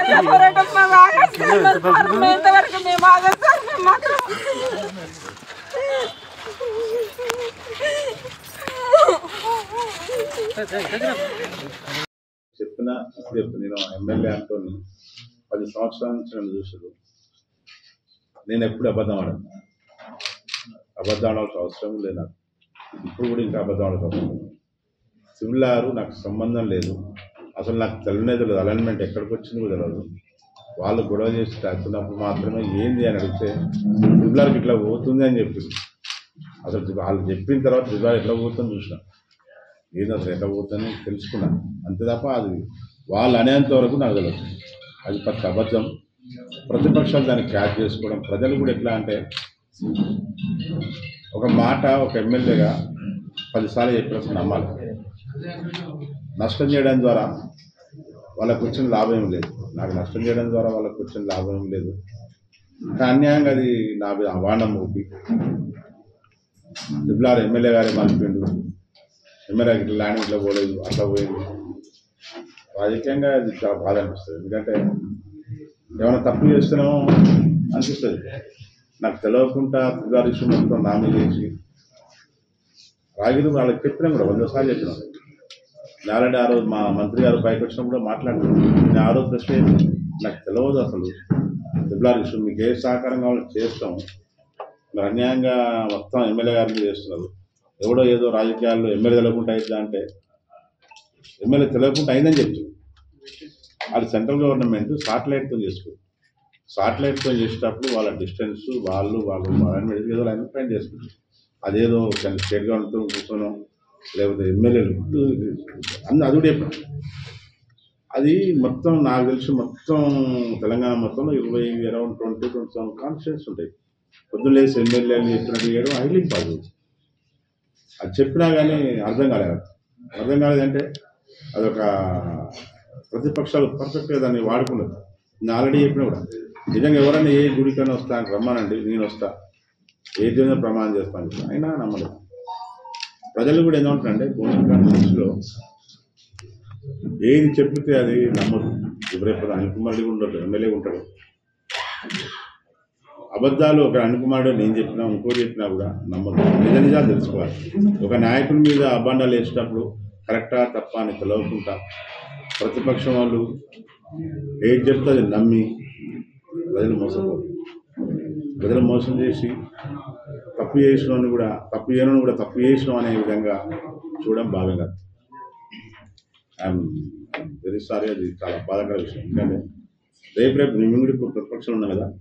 మధ్య పోరాటం మేము ఆగేస్తాం సార్ మేము ఇంతవరకు మేము ఆగం సార్ మేము మాత్రం చెప్పిన ఇప్పుడు నేను ఎమ్మెల్యే అంటోని పది సంవత్సరాల నుంచి నన్ను చూసారు నేను ఎప్పుడు అబద్ధం ఆడను అబద్ధం ఆడాల్సిన అవసరం లేదు నాకు ఇప్పుడు కూడా ఇంకా అబద్ధం ఆడాల్సిన అవసరం లేదు సివిల్ ఆరు నాకు సంబంధం లేదు అసలు నాకు తెలియనే తెలియదు అలైన్మెంట్ ఎక్కడికి వచ్చింది కూడా తెలియదు వాళ్ళు గొడవ చేసి తాకుతున్నప్పుడు మాత్రమే ఏంది అని అడిగితే సివిల్ ఆర్కి ఇట్లా పోతుంది అని చెప్పింది అసలు వాళ్ళు చెప్పిన తర్వాత సివిల్ ఆర్ ఎట్లా పోతుందని చూసిన ఏదో అసలు ఎట్లా పోతుందని తెలుసుకున్నాను అంతే తప్ప అది వాళ్ళు అనేంత వరకు నాకు తెలియదు అది పచ్చి అబద్ధం ప్రతిపక్షాలు దాన్ని క్యాచ్ చేసుకోవడం ప్రజలు కూడా ఎట్లా అంటే ఒక మాట ఒక ఎమ్మెల్యేగా పదిసార్లు చెప్పినప్పుడు నమ్మాలి నష్టం చేయడం ద్వారా వాళ్ళకు వచ్చిన లాభం ఏం లేదు నాకు నష్టం చేయడం ద్వారా వాళ్ళకు వచ్చిన లాభం ఏం లేదు కానీ అన్యాయంగా అది నా మీద అవాండం ఊపి దిబ్లార్ ఎమ్మెల్యే గారే మలిపిండు ఎమ్మెల్యే ఇట్లా ల్యాండ్ ఇట్లా పోలేదు అట్లా పోయింది రాజకీయంగా అది చాలా బాధ అనిపిస్తుంది ఎందుకంటే ఏమైనా తప్పు చేస్తున్నామో అనిపిస్తుంది నాకు తెలియకుండా దిబ్లార్ ఇష్యూ మొత్తం నా మీద చేసి రాగిరి వాళ్ళకి చెప్పినా కూడా వంద సార్లు చెప్పినాం నారాయణ ఆ రోజు మా మంత్రి గారు పైకి వచ్చినప్పుడు మాట్లాడుతున్నాం నేను ఆ రోజు ప్రశ్న ఏంటి? నాకు తెలియదు అసలు దిబ్లార్ ఇష్యూ మీకు ఏ సహకారం కావాలో చేస్తాం మరి అన్యాయంగా మొత్తం ఎమ్మెల్యే గారిని చేస్తున్నారు ఎవడో ఏదో రాజకీయాల్లో ఎమ్మెల్యే తెలియకుండా అయిందా అంటే ఎమ్మెల్యే తెలియకుండా అయిందని చెప్తుంది అది సెంట్రల్ గవర్నమెంట్ సాటిలైట్తో చేసుకో సాటిలైట్తో చేసేటప్పుడు వాళ్ళ డిస్టెన్స్ వాళ్ళు వాళ్ళు అలైన్మెంట్ ఏదో అలైన్మెంట్ చేసుకుంటారు అదేదో స్టేట్ గవర్నమెంట్తో కూర్చోను లేకపోతే ఎమ్మెల్యేలు అన్ని అది కూడా చెప్పాను అది మొత్తం నాకు తెలిసి మొత్తం తెలంగాణ మొత్తంలో ఇరవై around twenty twenty seven constituencies ఉంటాయి పొద్దున్న లేసి ఎమ్మెల్యేలు చెప్పినట్టు చేయడం హైలింగ్ పాజిటివ్ అది చెప్పినా కానీ అర్థం కాలేదు అర్థం కాలేదంటే అదొక ప్రతిపక్షాలు పర్ఫెక్ట్గా దాన్ని వాడుకున్నారు నేను ఆల్రెడీ చెప్పినా కూడా నిజంగా ఎవరైనా ఏ గుడికైనా వస్తా అని రమ్మానండి నేను వస్తా ఏ దేవుని ప్రమాణం చేస్తాను అయినా నమ్మలేదు ప్రజలు కూడా ఏమంటారంటే పోలింగ్ కాన్ఫరెన్స్లో ఏది చెప్తే అది నమ్మదు ఇప్పుడు రేపు అనిల్ కుమార్ రెడ్డి ఉండడు ఎమ్మెల్యే ఉంటాడు అబద్ధాలు ఒక అనుకుమారుడు నేను చెప్పినా ఇంకోటి చెప్పినా కూడా నమ్మదు నిజ నిజాలు తెలుసుకోవాలి ఒక నాయకుడి మీద అబాండాలు వేసేటప్పుడు కరెక్టా తప్ప అని తెలవకుండా ప్రతిపక్షం వాళ్ళు ఏది చెప్తే అది నమ్మి ప్రజలు మోసపోరు ప్రజలు మోసం చేసి తప్పు చేసిన కూడా తప్పు చేయను కూడా తప్పు చేసినాం అనే విధంగా చూడడం భావ్యం కాదు ఐఎమ్ వెరీ సారీ అది చాలా బాధాకర విషయం ఎందుకంటే రేపు రేపు మేము కూడా ఇప్పుడు ప్రతిపక్షంలో ఉన్నాం కదా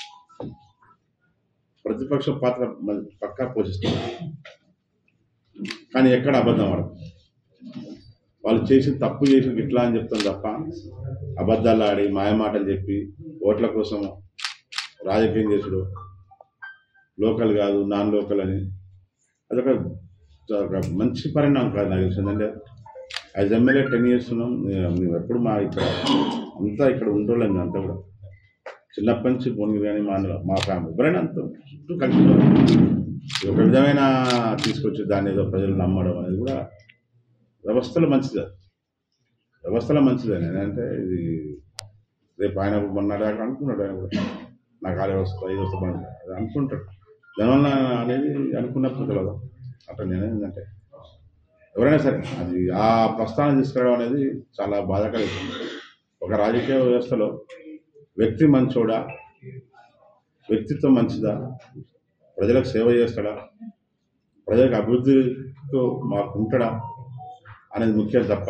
ప్రతిపక్ష పాత్ర మరి పక్కా పోషిస్తారు కానీ ఎక్కడ అబద్ధం ఆడదు వాళ్ళు చేసి తప్పు చేసి ఇట్లా అని చెప్తాం తప్ప అబద్ధాలు ఆడి మాయమాటలు చెప్పి ఓట్ల కోసం రాజకీయం చేసుడు లోకల్ కాదు నాన్ లోకల్ అని అదొక ఒక మంచి పరిణామం కాదు నాకు తెలిసింది అంటే యాజ్ ఎమ్మెల్యే టెన్ ఇయర్స్ ఉన్నాం నే- మేము ఎప్పుడు మా ఇక్కడ అంతా ఇక్కడ ఉండోళ్ళం మేము అంతా కూడా చిన్నప్పటి నుంచి పోనీ కానీ మా అన్న- మా ఫ్యామిలీ ఎవరైనా అంత చుట్టూ కలిసి ఉన్నారు. ఇది ఒక విధమైన తీసుకొచ్చి దాన్ని ఏదో ప్రజలు నమ్మడం అనేది కూడా వ్యవస్థలో మంచిది అది. వ్యవస్థలో మంచిదే అంటే ఇది రేపు ఆయన మొన్న దాకా అనుకున్నాడు ఆయన కూడా నాకు ఆలయ వస్తా ఇది వస్తా పని అది అనుకుంటాడు దానివల్ల అనేది అనుకున్నప్పుడు తెలియదు అట్లా నేను ఏంటంటే ఎవరైనా సరే అది ఆ ప్రస్థానం తీసుకురావడం అనేది చాలా బాధాకర విషయం ఒక రాజకీయ వ్యవస్థలో వ్యక్తి మంచోడా వ్యక్తిత్వం మంచిదా ప్రజలకు సేవ చేస్తాడా ప్రజలకు అభివృద్ధితో మాకు ఉంటాడా అనేది ముఖ్యం తప్ప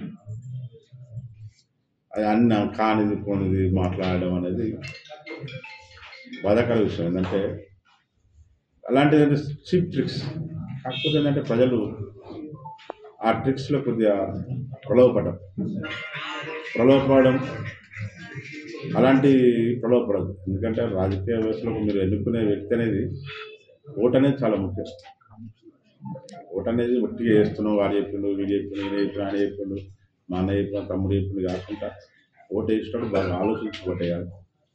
అది అన్న కానిది పోనిది మాట్లాడడం అనేది బాధాకర విషయం ఏంటంటే అలాంటిది చీప్ ట్రిక్స్ కాకపోతే ఏంటంటే ప్రజలు ఆ ట్రిక్స్లో కొద్దిగా ప్రలోభపడ్డం ప్రలోభపడడం అలాంటి ప్రలోభపడదు ఎందుకంటే రాజకీయ వ్యవస్థలో మీరు ఎన్నుకునే వ్యక్తి అనేది ఓటు అనేది చాలా ముఖ్యం ఓటు అనేది ఒట్టిగా వేస్తున్నాం వాడు చెప్పిండు వీడు చెప్పిండు నేను చెప్పిన ఆయన చెప్పిండు మా అన్న చెప్పిన తమ్ముడు చెప్పిండు కాకుండా ఓటు వేసేటప్పుడు బాగా ఆలోచించి ఓటు వేయాలి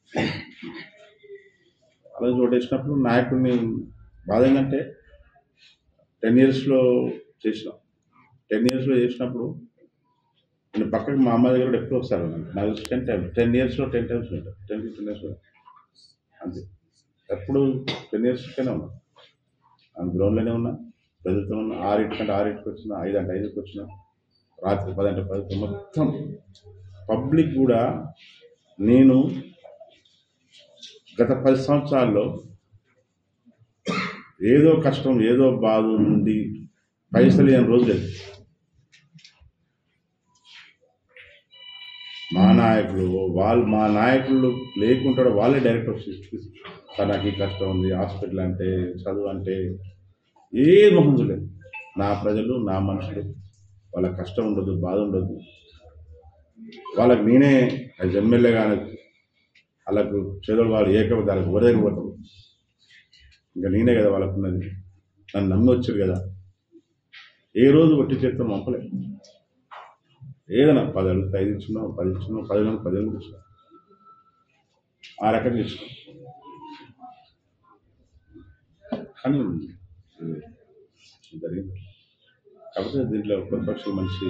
ఆలోచించి ఓటు వేసినప్పుడు నాయకుడిని బాధ ఏంటంటే టెన్ ఇయర్స్లో చేసినాం టెన్ ఇయర్స్లో చేసినప్పుడు నేను పక్కకి మా అమ్మ దగ్గర కూడా ఎప్పుడు వస్తారు నాకు తెలిసి టెన్ టైమ్స్ టెన్ ఇయర్స్లో టెన్ టైమ్స్ ఉంటాయి టెన్ ఫిఫ్టీన్ ఇయర్స్ అంతే ఎప్పుడు టెన్ ఇయర్స్కైనా ఉన్నా ఆమె గ్రౌండ్లోనే ఉన్నా ప్రజలతో ఉన్నా ఆరింటికంటే ఆరింటికి వచ్చిన ఐదు అంటే ఐదుకి వచ్చిన రాత్రి పది అంటే పది మొత్తం పబ్లిక్ కూడా నేను గత పది సంవత్సరాల్లో ఏదో కష్టం ఏదో బాధ ఉంది పైసలు లేని రోజు లేదు మా నాయకులు వాళ్ళు మా నాయకులు లేకుంటాడు వాళ్ళే డైరెక్ట్ వచ్చి సార్ నాకు ఈ కష్టం ఉంది హాస్పిటల్ అంటే చదువు అంటే ఏ మొహం లేదు నా ప్రజలు నా మనుషులు వాళ్ళ కష్టం ఉండదు బాధ ఉండదు వాళ్ళకి నేనే యాజ్ ఎమ్మెల్యే కానీ వాళ్ళకు చదువు వాళ్ళు ఏకవ వాళ్ళకి వరదకపోతాం ఇంకా నేనే కదా వాళ్ళకు ఉన్నది నన్ను నమ్మి వచ్చారు కదా ఏ రోజు ఒట్టి చేస్తాం పంపలే ఏదైనా పది అడుగుతా ఐదు ఇచ్చున్నాం పది ఇచ్చున్నాం పది నెలలు పది నెలలు ఇచ్చినాం ఆ రకంగా ఇచ్చినాం కానీ ఇది జరిగింది కాకపోతే దీంట్లో ప్రతిపక్షాలు మంచి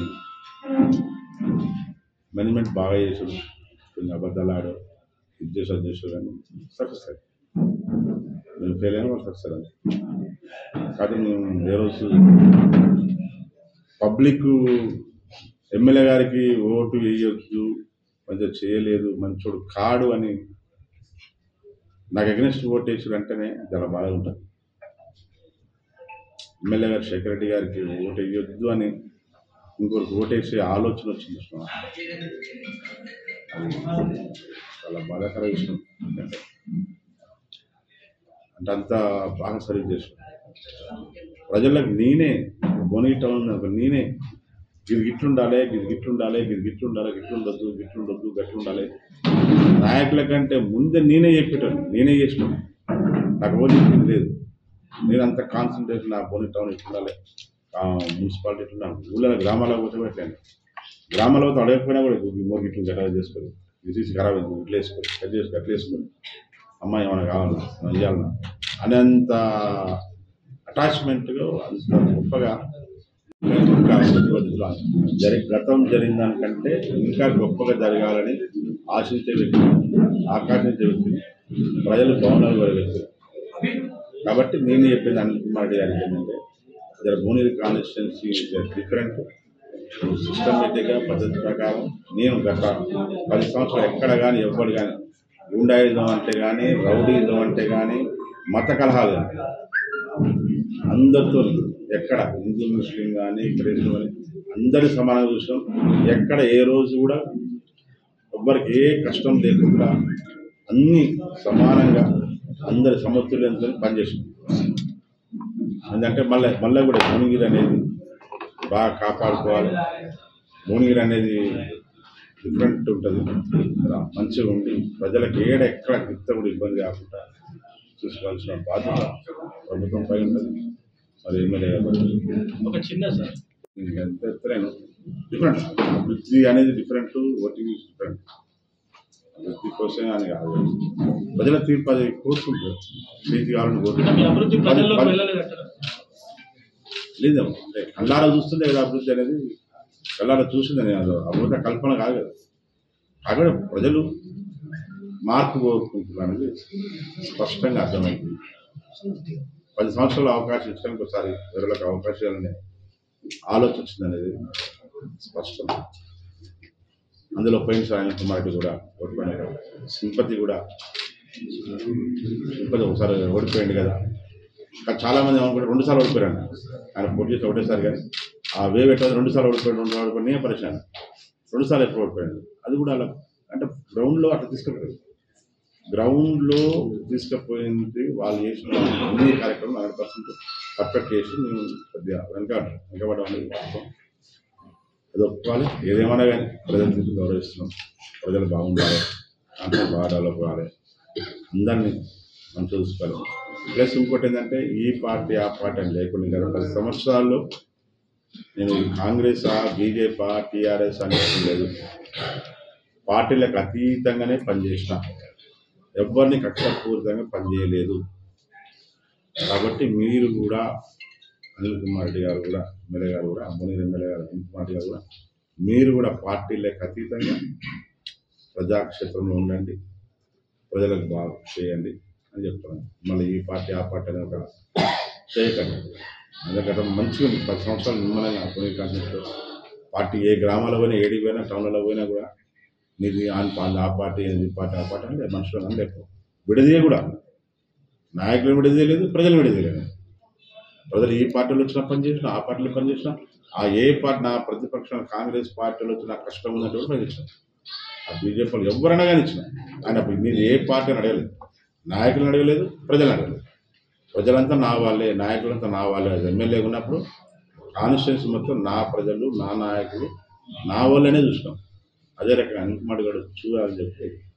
మేనేజ్మెంట్ బాగా చేసాడు కొన్ని అబద్ధాలు ఆడు ఇది చేసి అది చేసాడు కానీ సక్సెస్ అయ్యి మేము ఫెయిల్ అయినా వాళ్ళు సక్సెస్ అయ్యారు కాదు మేము ఏ రోజు పబ్లిక్ ఎమ్మెల్యే గారికి ఓటు వేయొద్దు మంచిగా చేయలేదు మంచోడు కాడు అని నాకు అగెనిస్ట్ ఓటు వేసాడు అంటేనే చాలా బాగా ఉంటుంది ఎమ్మెల్యే గారు శేఖర్ రెడ్డి గారికి ఓటు వేయొద్దు అని ఇంకొకరికి ఓటేసే ఆలోచన వచ్చింది చూసినావా? అది చాలా బాధాకర విషయం ఎందుకంటే అంటే అంత బాగా సర్వీస్ చేసిన ప్రజలకు నేనే బోనీ టౌన్ ఒక నేనే ఇది గిట్లుండాలి ఇది గిట్లుండాలి ఇది గిట్లుండాలి గిట్లుండొద్దు గిట్లుండొద్దు గట్లుండాలి నాయకుల కంటే ముందే నేనే చెప్పేటాను నేనే చేసినాను నాకు ఓటు చెప్పింది లేదు నేను అంత కాన్సన్ట్రేషన్ నా బోని టౌన్ ఇట్లుండాలి ఆ, మున్సిపాలిటీ ఇట్లుండాలి ఊళ్ళో గ్రామాలకు పోతే పెట్టాను గ్రామాల్లో పోతే అడగకపోయినా కూడా ఈ మూడు గిట్లు గట్రా చేసుకోరు ఇది తీసి ఖరాబ్ అయింది ఇట్లా వేసుకోరు కట్ చేసుకో అట్లా వేసుకోరు అమ్మాయి ఏమైనా కావాలన్నా ఏమైనా ఇవ్వాలన్నా అనేంత అటాచ్మెంట్గా అంత గొప్పగా ఇంకా అభివృద్ధి పద్ధతిలో జరి గతం జరిగిన దానికంటే ఇంకా గొప్పగా జరగాలని ఆశించే వ్యక్తి ఆకాంక్షించే వ్యక్తి ప్రజలు భవనాలు కోరే వ్యక్తి కాబట్టి నేను చెప్పేది అనిల్ కుమార్ రెడ్డి గారికి ఏంటంటే జర భువనగిరి కాన్స్టిట్యున్సీ డిఫరెంట్ సిస్టమేటిక్గా పద్ధతి ప్రకారం నేను గత పది సంవత్సరాలు ఎక్కడ కానీ ఎవ్వరు కానీ గుండాయిజం అంటే కానీ రౌడీజం అంటే కానీ మత కలహాలు కానీ అందరితో ఎక్కడ హిందూ ముస్లిం కానీ క్రైస్తవ కానీ అందరి సమానంగా చూసాం ఎక్కడ ఏ రోజు కూడా ఎవ్వరికి ఏ కష్టం లేకుండా అన్ని సమానంగా అందరి సమతుల్యంతో పనిచేసాం ఎందుకంటే మళ్ళీ మళ్ళీ కూడా భువనగిరి అనేది బాగా కాపాడుకోవాలి భువనగిరి అనేది డిఫరెంట్ ఉంటుంది మంచిగా ఉండి ప్రజలకు ఏడ ఎక్కడ గిత్త కూడా ఇబ్బంది కాకుండా చూసుకోవాల్సిన బాధ్యత ప్రభుత్వం పై ఉంటుంది మరి ఎమ్మెల్యే గారు ఒక చిన్న సార్ ఎంత ఎత్తలేను డిఫరెంట్ అభివృద్ధి అనేది డిఫరెంట్ ఓటింగ్ ఈజ్ డిఫరెంట్ అభివృద్ధి కోసమే అని కాదు ప్రజల తీర్పు అది కోరుకుంటారు నీతి కావాలని మీ కోరుకుంటారు అభివృద్ధి ప్రజల్లోకి వెళ్ళలేదంటారా లేదేమో అంటే కళ్ళారా చూస్తుందే కదా అభివృద్ధి అనేది కళ్ళారా చూసిందని అది అభివృద్ధి కల్పన కాదు కదా కాకపోతే ప్రజలు మార్పు కోరుకుంటున్నారు అనేది స్పష్టంగా అర్థమైంది పది సంవత్సరాల అవకాశం ఇచ్చడానికి ఒకసారి వేరేలకు అవకాశాలనే ఆలోచన వచ్చింది అనేది స్పష్టం అందులో పోయినసారి ఆయన కుమార్ రెడ్డి కూడా ఓడిపోయిన సింపతి కూడా సింపతి ఒకసారి ఓడిపోయింది కదా కానీ చాలా మంది ఏమనుకుంటే రెండు సార్లు ఓడిపోయారు ఆయన పోటీ చేసి ఒకటేసారి కానీ ఆ వే పెట్టదు రెండు సార్లు ఓడిపోయాడు రెండు సార్లు ఓడిపోయి నేను పరిచయం రెండు సార్లు ఎక్కువ ఓడిపోయాడు అది కూడా అలా అంటే గ్రౌండ్లో అట్లా తీసుకెళ్ళారు గ్రౌండ్లో తీసుకుపోయింది వాళ్ళు చేసిన అన్ని కార్యక్రమం హండ్రెడ్ పర్సెంట్ పర్ఫెక్ట్ చేసి మేము కొద్దిగా వెనక వెనకబడడం అనేది వాస్తవం అది ఒప్పుకోవాలి ఏదేమన్నా కానీ ప్రజల తీర్పు గౌరవిస్తున్నాం ప్రజలు బాగుండాలి అంటే బాగా డెవలప్ కావాలి అందరినీ మంచిగా చూసుకోవాలి ప్లస్ ఇంకోటి ఏంటంటే ఈ పార్టీ ఆ పార్టీ అని లేకుండా గత పది సంవత్సరాల్లో నేను కాంగ్రెస్ బీజేపీ టీఆర్ఎస్ అనేది లేదు పార్టీలకు అతీతంగానే పనిచేసిన ఎవరిని కక్షపూరితంగా పనిచేయలేదు కాబట్టి మీరు కూడా అనిల్ కుమార్ రెడ్డి గారు కూడా ఎమ్మెల్యే గారు కూడా అమ్మనీరు ఎమ్మెల్యే గారు అనిల్ కుమార్ రెడ్డి గారు కూడా మీరు కూడా పార్టీలకు అతీతంగా ప్రజాక్షేత్రంలో ఉండండి ప్రజలకు బాగా చేయండి అని చెప్తున్నాను మళ్ళీ ఈ పార్టీ ఆ పార్టీ అని ఒక చేయకండి అందుకంటే మంచిగా ఉంది పది సంవత్సరాలు నిమ్మలంగా పోయి కాన్సెప్ట్లో పార్టీ ఏ గ్రామాల్లో పోయినా ఏడికి పోయినా టౌన్లలో పోయినా కూడా నీది ఆ పార్టీ ఆ పార్టీ ఈ పార్టీ ఆ పార్టీ అంటే మనుషులు అని లేకపో విడదీయ కూడా నాయకులు విడదీయలేదు ప్రజలు విడదీయలేదు ప్రజలు ఈ పార్టీలో వచ్చినా పని చేసినా ఆ పార్టీలో పని చేసినా ఆ ఏ పార్టీ నా ప్రతిపక్షం కాంగ్రెస్ పార్టీలో వచ్చిన కష్టం ఉందంటే కూడా పని చేసిన ఆ బీజేపీ వాళ్ళు ఎవరైనా కానీ ఇచ్చిన ఆయన మీరు ఏ పార్టీని అడగలేదు నాయకులను అడగలేదు ప్రజలు అడగలేదు ప్రజలంతా నా వాళ్ళే నాయకులంతా నా వాళ్ళే అది ఎమ్మెల్యే ఉన్నప్పుడు కాన్స్టిట్యూన్సీ మొత్తం నా ప్రజలు నా నాయకులు నా వాళ్ళనే చూసినాం అదే రకంగా అంకమడిగడు చూడాలని చెప్పి